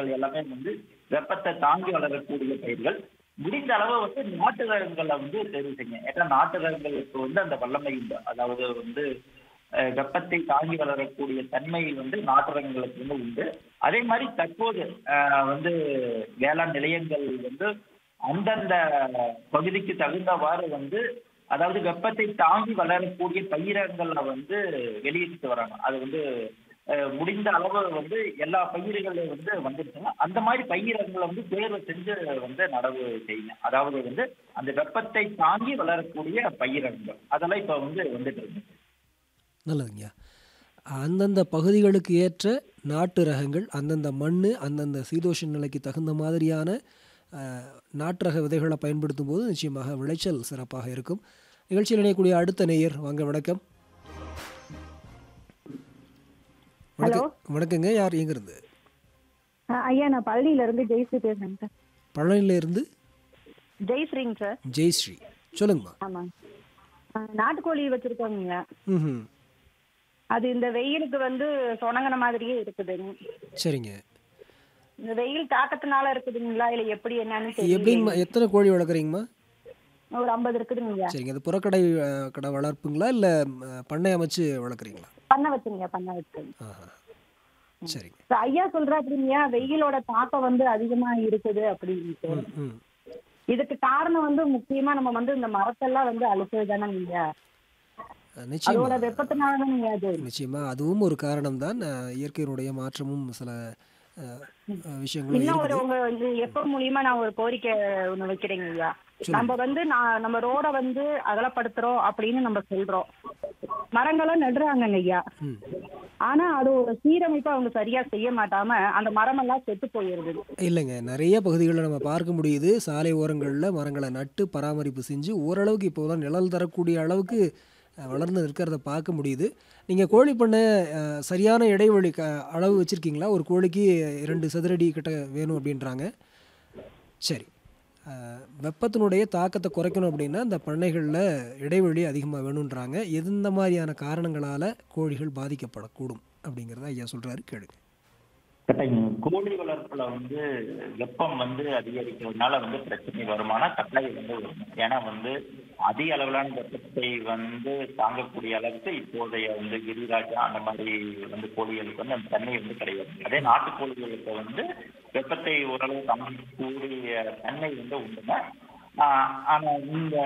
ரகங்கள் எல்லாமே வந்து வெப்பத்தை தாங்கி வளரக்கூடிய பயிர்கள் முடிந்த அளவு வந்து நாட்டு ரகங்களை வந்து தேர்வு செய்யுங்க ஏன்னா நாட்டு ரகங்களுக்கு வந்து அந்த வல்லமை உண்டு அதாவது வந்து அஹ், வெப்பத்தை தாங்கி வளரக்கூடிய தன்மை வந்து நாட்டு ரகங்களுக்கு வந்து உண்டு அதே மாதிரி தற்போது அஹ், வந்து வேளாண் நிலையங்கள் வந்து அந்தந்த பகுதிக்கு தகுந்தவாறு வந்து அதாவது வெப்பத்தை தாங்கி வளரக்கூடிய பயிரங்களை வந்து வெளியிட்டு வராங்க அது வந்து அஹ், முடிந்த அளவு வந்து எல்லா பயிர்களும் வந்து வந்துருச்சுன்னா அந்த மாதிரி பயிரங்களை வந்து தேர்வு செஞ்சு வந்து நடவு செய்யுங்க அதாவது வந்து அந்த வெப்பத்தை தாங்கி வளரக்கூடிய பயிரங்கள் அதெல்லாம் இப்ப வந்து வந்துட்டு இருக்கு நல்லதுங்கய்யா அந்தந்த பகுதிகளுக்கு ஏற்ற நாட்டு ரகங்கள் அந்தந்த மண் அந்தந்த சீதோஷ நிலைக்கு தகுந்த மாதிரியான அஹ், நாட்டு ரக விதைகளை பயன்படுத்தும் போது நிச்சயமாக விளைச்சல் சிறப்பாக இருக்கும் நிகழ்ச்சியில் இணையக்கூடிய அடுத்த நேயர் வாங்க வணக்கம் வணக்கம் வணக்கங்க யார் எங்கிருந்து அஹ் ஐயா நான் பழனியில இருந்து ஜெயஸ்ரீ பேசுறேங்க சார் பழனியில இருந்து ஜெயஸ்ரீங்க சார் ஜெயஸ்ரீ சொல்லுங்கம்மா ஆமாங்க அஹ் நாட்டுக்கோழி வச்சிருக்கோங்க ம் அது இந்த வெயிலுக்கு வந்து சொனங்கின மாதிரியே இருக்குதுங்க சரிங்க இந்த வெயில் தாக்கத்தினால இருக்குதுங்களா இல்ல எப்படி என்னன்னு எப்படிங்கம்மா தெரியல எத்தனை கோழி வளர்க்குறீங்கம்மா ஒரு ஐம்பது இருக்குதுங்க ஐயா சரிங்க அது புறக்கடை அஹ், கடை வளர்ப்புங்களா இல்லை பண்ணை அமைச்சு வளர்க்குறீங்களா பண்ண வச்சுங்க பண்ண வச்சுங்க ஆஹா சரிங்க இப்ப ஐயா சொல்றாருங்கய்யா வெயிலோட தாக்கம் வந்து அதிகமா இருக்குது அப்படின்ட்டு ம் ம் இதுக்கு காரணம் வந்து முக்கியமா நம்ம வந்து இந்த மரத்தெல்லாம் வந்து அழிச்சது தானே அஹ், நிச்சயமா அதோட வெப்பத்தினால தானே அது நிச்சயமா அதுவும் ஒரு காரணம் தான் இயற்கையினுடைய மாற்றமும் சில அஹ், அஹ், விஷயங்களும் இன்னும் ஒரு இருக்குது உங்க இது எப்ப மூலியமா நான் ஒரு கோரிக்கை ஒண்ணு வைக்கிறேங்க ஐயா நம்ம வந்து நான் நம்ம ரோட வந்து அகலப்படுத்துறோம் அப்படின்னு நம்ம சொல்றோம் மரங்களும் நடுறாங்கங்க ஐயா ம் ஆனா அது ஒரு சீரமைப்பா அவங்க சரியா செய்ய மாட்டாம அந்த மரமெல்லாம் செத்து போயிருது இல்லைங்க நிறைய பகுதிகளில் நம்ம பார்க்க முடியுது சாலை ஓரங்களில் மரங்களை நட்டு பராமரிப்பு செஞ்சு ஓரளவுக்கு இப்போதான் நிழல் தரக்கூடிய அளவுக்கு அஹ், வளர்ந்து நிற்கிறத பார்க்க முடியுது நீங்கள் கோழி பண்ண அஹ், சரியான இடைவெளி க அளவு வச்சுருக்கீங்களா ஒரு கோழிக்கு இரண்டு சதுரடி கிட்ட வேணும் அப்படின்றாங்க சரி அஹ், வெப்பத்தினுடைய தாக்கத்தை குறைக்கணும் அப்படின்னா இந்த பண்ணைகளில் இடைவெளி அதிகமாக வேணுன்றாங்க எந்த மாதிரியான காரணங்களால் கோழிகள் பாதிக்கப்படக்கூடும் அப்படிங்கிறத ஐயா சொல்கிறாரு கேளுங்க கட்டாயம் கோழி வளர்ப்புல வந்து வெப்பம் வந்து அதிகரிக்கிறதுனால வந்து பிரச்சனை வருமானா கட்டாயம் வந்து வரும் ஏன்னா வந்து அதிக அளவிலான வெப்பத்தை வந்து தாங்கக்கூடிய அளவுக்கு இப்போதைய வந்து கிரிராஜா அந்த மாதிரி வந்து கோழிகளுக்கு வந்து அந்த தன்மை வந்து கிடையாது அதே நாட்டு கோழிகளுக்கு வந்து வெப்பத்தை ஓரளவு தாங்கக்கூடிய தன்மை வந்து உண்டுங்க ஆஹ் ஆனா இந்த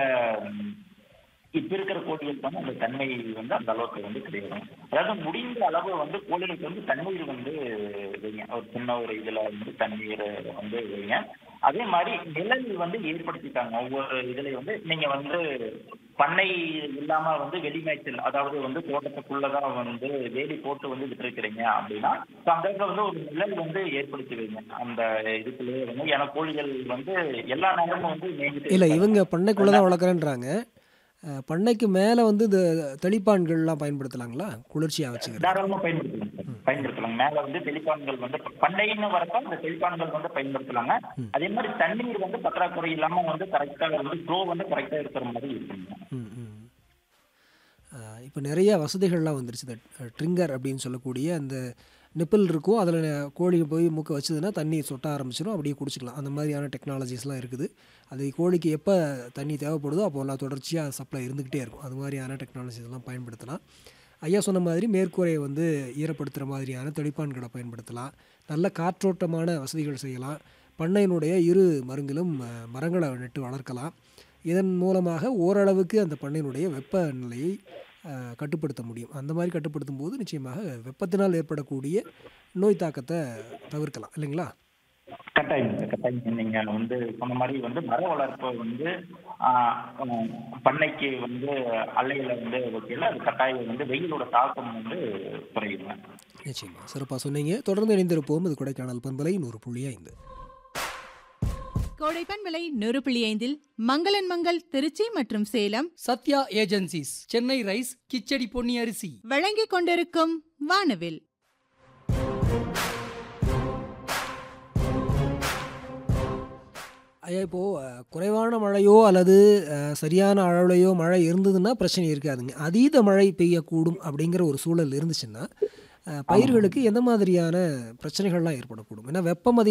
இப்ப இருக்கிற கோழிகளுக்கு வந்து அந்த தன்மை வந்து அந்த அளவுக்கு வந்து கிடையாது அதாவது முடிந்த அளவு வந்து கோழிகளுக்கு வந்து தண்ணீர் வந்து வைங்க ஒரு சின்ன ஒரு இதுல வந்து தண்ணீர் வந்து வைங்க அதே மாதிரி நிழல் வந்து ஏற்படுத்திட்டாங்க ஒவ்வொரு இதுல வந்து நீங்க வந்து பண்ணை இல்லாம வந்து வெளிமேய்ச்சல் அதாவது வந்து தோட்டத்துக்குள்ளதான் வந்து வேலி போட்டு வந்து விட்டுருக்கிறீங்க அப்படின்னா so அந்த இடத்துல வந்து ஒரு நிழல் வந்து ஏற்படுத்தி வைங்க அந்த இதுக்குள்ளேயே வந்து ஏன்னா கோழிகள் வந்து எல்லா நேரமும் வந்து மேய்ஞ்சிட்டு இல்லை இருக்காது. இவங்க பண்ணைக்குள்ளே தான் வளர்க்குறேன்றாங்க அஹ், பண்ணைக்கு மேலே வந்து இந்த தெளிப்பான்கள்லாம் பயன்படுத்தலாங்களா குளிர்ச்சியாக வச்சுக்கிறது தாராளமா பயன்படுத்தலாம் சார். பயன்படுத்தலாம் மேல வந்து தெளிப்பான்கள் வந்து பண்ணைன்னு வரப்ப அந்த தெளிப்பான்கள் வந்து பயன்படுத்தலாங்க அதே மாதிரி தண்ணீர் வந்து பற்றாக்குறை இல்லாம வந்து கரெக்டா வந்து ஃப்ளோ வந்து கரெக்டா இருக்கிற மாதிரி இருக்குங்க ம் ம் இப்போ நிறைய வசதிகள்லாம் வந்துருச்சு இந்த ட்ரிங்கர் அப்படின்னு சொல்லக்கூடிய அந்த நிப்பிள் இருக்கும் அதில் கோழி போய் மூக்க வச்சதுன்னா தண்ணி சொட்ட ஆரம்பிச்சிடும் அப்படியே குடிச்சிக்கலாம் அந்த மாதிரியான டெக்னாலஜிஸ்லாம் இருக்குது அது கோழிக்கு எப்போ தண்ணி தேவைப்படுதோ அப்போல்லாம் தொடர்ச்சியாக சப்ளை இருந்துக்கிட்டே இருக்கும் அது மாதிரியான டெக்னாலஜிஸ்லாம் பயன்படுத்தலாம் ஐயா சொன்ன மாதிரி மேற்கூரையை வந்து ஈரப்படுத்துகிற மாதிரியான தெளிப்பான்களை பயன்படுத்தலாம் நல்ல காற்றோட்டமான வசதிகள் செய்யலாம் பண்ணையினுடைய இரு மருங்கிலும் அஹ், மரங்களை நட்டு வளர்க்கலாம் இதன் மூலமாக ஓரளவுக்கு அந்த பண்ணையினுடைய வெப்பநிலையை அஹ், கட்டுப்படுத்த முடியும் அந்த மாதிரி கட்டுப்படுத்தும் போது நிச்சயமாக வெப்பத்தினால் ஏற்படக்கூடிய நோய் தாக்கத்தை தவிர்க்கலாம் இல்லைங்களா கட்டாயம் சார், கட்டாயம் நீங்க வந்து சொன்ன மாதிரி வந்து மர வளர்ப்பு வந்து ஆஹ், ஆஹ், பண்ணைக்கு வந்து அள்ளையில வந்து வைக்கல அது கட்டாயம் வந்து வெயிலோட தாக்கம் வந்து குறையுங்க நிச்சயமாக சிறப்பாக சொன்னீங்க தொடர்ந்து இணைந்திருப்போம் இது கொடைக்கானல் பண்பலை நூறு புள்ளி ஐந்து கோடைப்பன் விலை நூறு புள்ளி ஐந்தில் மங்களன் மங்கள் திருச்சி மற்றும் சேலம் சத்யா ஏஜென்சிஸ் சென்னை ரைஸ் கிச்சடி பொன்னி அரிசி வழங்கிக் கொண்டிருக்கும் வானவில் ஐயா இப்போது குறைவான மழையோ அல்லது அஹ், சரியான அளவுலையோ மழை இருந்ததுன்னா பிரச்சனை இருக்காதுங்க அதீத மழை பெய்யக்கூடும் அப்படிங்கிற ஒரு சூழல் இருந்துச்சுன்னா அஹ், பயிர்களுக்கு எந்த மாதிரியான பிரச்சனைகள்லாம் ஏற்படக்கூடும் ஏன்னா வெப்பம் அதிகம்